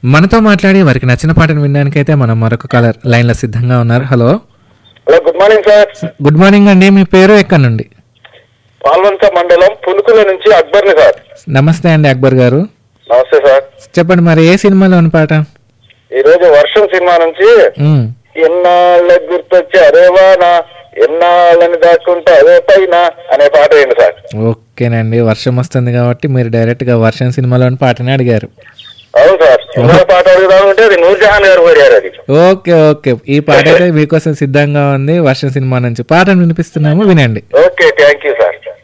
మనతో మాట్లాడి వారికి నచ్చిన పాటను వినడానికైతే మనం మరొక కాలర్ లైన్లో సిద్ధంగా ఉన్నారు hello hello good morning sir good morning అండి మీ పేరు ఎక్కడి నుండి పాల్వంచ మండలం పులుకుల నుంచి అక్బర్ని సార్ నమస్తే అండి అక్బర్ గారు నమస్తే సార్ చెప్పండి మరి ఏ సినిమాలోని పాట ఈ రోజు వర్షం సినిమా నుంచి మ్మ్. ఎన్నాళ్ళ గుర్తొచ్చారే వాన ఎన్నాళ్ళని దాక్కుంటా అదే పైన అనే పాట ఏంటి సార్ ఓకేనండి వర్షం వస్తుంది కాబట్టి మీరు డైరెక్ట్గా వర్షం సినిమాలోని పాటని అడిగారు అవును సార్ ఇంకో పాట అడుగుదామంటే అది నూర్జహాన్ గారు పాడారు అది ఓకే ఓకే ఈ పాట అయితే మీకోసం సిద్ధంగా ఉంది వర్షం సినిమా నుంచి పాటను వినిపిస్తున్నాము వినండి ఓకే థ్యాంక్ యూ సార్